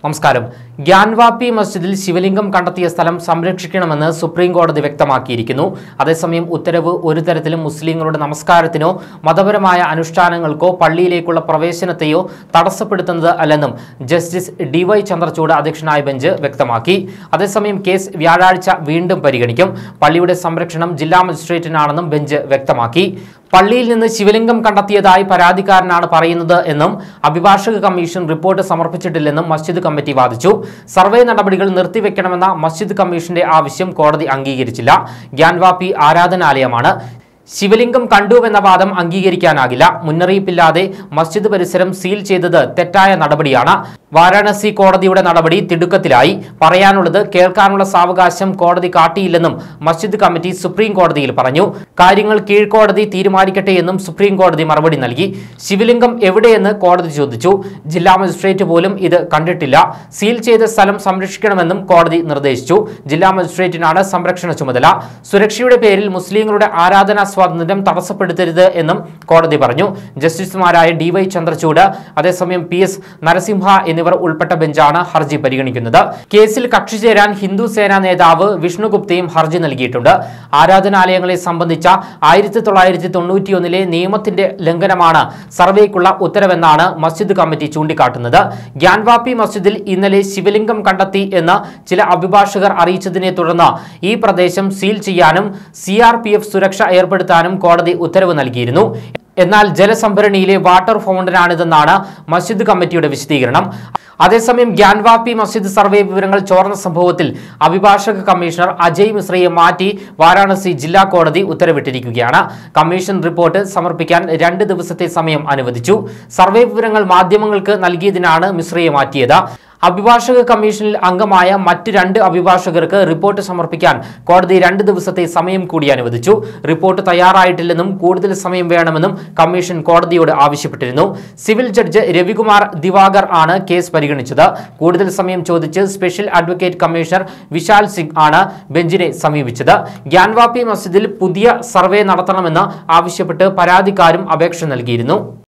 നമസ്കാരം ഗ്യാൻവാപ്പി മസ്ജിദിൽ ശിവലിംഗം കണ്ടെത്തിയ സ്ഥലം സംരക്ഷിക്കണമെന്ന് സുപ്രീം കോടതി വ്യക്തമാക്കിയിരിക്കുന്നു അതേസമയം ഉത്തരവ് ഒരു തരത്തിലും മുസ്ലിങ്ങളുടെ നമസ്കാരത്തിനോ മതപരമായ അനുഷ്ഠാനങ്ങൾക്കോ പള്ളിയിലേക്കുള്ള പ്രവേശനത്തെയോ തടസ്സപ്പെടുത്തുന്നത് അല്ലെന്നും ജസ്റ്റിസ് ഡി വൈ ചന്ദ്രചൂഡ് അധ്യക്ഷനായ ബെഞ്ച് വ്യക്തമാക്കി അതേസമയം കേസ് വ്യാഴാഴ്ച വീണ്ടും പരിഗണിക്കും പള്ളിയുടെ സംരക്ഷണം ജില്ലാ മജിസ്ട്രേറ്റിനാണെന്നും ബെഞ്ച് വ്യക്തമാക്കി പള്ളിയിൽ നിന്ന് ശിവലിംഗം കണ്ടെത്തിയതായി പരാതിക്കാരനാണ് പറയുന്നത് എന്നും അഭിഭാഷക കമ്മീഷൻ റിപ്പോർട്ട് സമർപ്പിച്ചിട്ടില്ലെന്നും മസ്ജിദ് കമ്മിറ്റി വാദിച്ചു സർവേ നടപടികൾ നിർത്തിവെക്കണമെന്ന മസ്ജിദ് കമ്മീഷന്റെ ആവശ്യം കോടതി അംഗീകരിച്ചില്ല ഗ്യാൻവാപ്പി ആരാധനാലയമാണ് ശിവലിംഗം കണ്ടുവെന്ന വാദം അംഗീകരിക്കാനാകില്ല മുന്നറിയിപ്പില്ലാതെ മസ്ജിദ് പരിസരം സീൽ ചെയ്തത് തെറ്റായ നടപടിയാണ് വാരാണസി കോടതിയുടെ നടപടി തിടുക്കത്തിലായി പറയാനുള്ളത് കേൾക്കാനുള്ള സാവകാശം കോടതി കാട്ടിയില്ലെന്നും മസ്ജിദ് കമ്മിറ്റി സുപ്രീം കോടതിയിൽ പറഞ്ഞു കാര്യങ്ങൾ കീഴ്ക്കോടതി തീരുമാനിക്കട്ടെ എന്നും സുപ്രീം കോടതി മറുപടി നൽകി ശിവലിംഗം എവിടെയെന്ന് കോടതി ചോദിച്ചു ജില്ലാ മജിസ്ട്രേറ്റ് പോലും ഇത് കണ്ടിട്ടില്ല സീൽ ചെയ്ത സ്ഥലം സംരക്ഷിക്കണമെന്നും കോടതി നിർദ്ദേശിച്ചു ജില്ലാ മജിസ്ട്രേറ്റിനാണ് സംരക്ഷണ ചുമതല സുരക്ഷയുടെ പേരിൽ മുസ്ലിങ്ങളുടെ ആരാധനാ സ്വാതന്ത്ര്യം തടസ്സപ്പെടുത്തരുത് എന്നും കോടതി പറഞ്ഞു ജസ്റ്റിസുമാരായ ഡി വൈ ചന്ദ്രചൂഡ് അതേസമയം പി എസ് നരസിംഹ എന്നിവർ ഉൾപ്പെട്ട ബെഞ്ചാണ് ഹർജി പരിഗണിക്കുന്നത് കേസിൽ കക്ഷി ചേരാൻ ഹിന്ദു സേനാ നേതാവ് വിഷ്ണുഗുപ്തയും ഹർജി നൽകിയിട്ടുണ്ട് ആരാധനാലയങ്ങളെ സംബന്ധിച്ച ആയിരത്തി തൊള്ളായിരത്തി തൊണ്ണൂറ്റിയൊന്നിലെ നിയമത്തിന്റെ ലംഘനമാണ് സർവേക്കുള്ള ഉത്തരവെന്നാണ് മസ്ജിദ് കമ്മിറ്റി ചൂണ്ടിക്കാട്ടുന്നത് ഗ്യാൻവാപ്പി മസ്ജിദിൽ ഇന്നലെ ശിവലിംഗം കണ്ടെത്തി എന്ന് ചില അഭിഭാഷകർ അറിയിച്ചതിനെ തുടർന്ന് ഈ പ്രദേശം സീൽ ചെയ്യാനും സി സുരക്ഷ ഏർപ്പെടുത്താനും കോടതി ഉത്തരവ് നൽകിയിരുന്നു എന്നാൽ ജലസംഭരണിയിലെ വാട്ടർ ഫൗണ്ടനാണിതെന്നാണ് മസ്ജിദ് കമ്മിറ്റിയുടെ വിശദീകരണം അതേസമയം ഗ്യാൻവാപ്പി മസ്ജിദ് സർവേ വിവരങ്ങൾ ചോർന്ന സംഭവത്തിൽ അഭിഭാഷക കമ്മീഷണർ അജയ് മിശ്രയെ മാറ്റി വാരാണസി ജില്ലാ കോടതി ഉത്തരവിട്ടിരിക്കുകയാണ് കമ്മീഷൻ റിപ്പോർട്ട് സമർപ്പിക്കാൻ രണ്ട് ദിവസത്തെ സമയം അനുവദിച്ചു സർവേ വിവരങ്ങൾ മാധ്യമങ്ങൾക്ക് നൽകിയതിനാണ് മിശ്രയെ മാറ്റിയത് അഭിഭാഷക കമ്മീഷനിൽ അംഗമായ മറ്റ് രണ്ട് അഭിഭാഷകർക്ക് റിപ്പോർട്ട് സമർപ്പിക്കാൻ കോടതി രണ്ട് ദിവസത്തെ സമയം കൂടി അനുവദിച്ചു റിപ്പോർട്ട് തയ്യാറായിട്ടില്ലെന്നും കൂടുതൽ സമയം വേണമെന്നും കമ്മീഷൻ കോടതിയോട് ആവശ്യപ്പെട്ടിരുന്നു സിവിൽ ജഡ്ജ് രവികുമാർ ദിവാകർ ആണ് കേസ് പരിഗണിച്ചത് കൂടുതൽ സമയം ചോദിച്ച് special advocate commissioner Vishal Singh ആണ് ബെഞ്ചിനെ സമീപിച്ചത് ഗ്യാൻവാപ്പി മസ്ജിദിൽ പുതിയ സർവേ നടത്തണമെന്ന് ആവശ്യപ്പെട്ട് പരാതിക്കാരും അപേക്ഷ നൽകിയിരുന്നു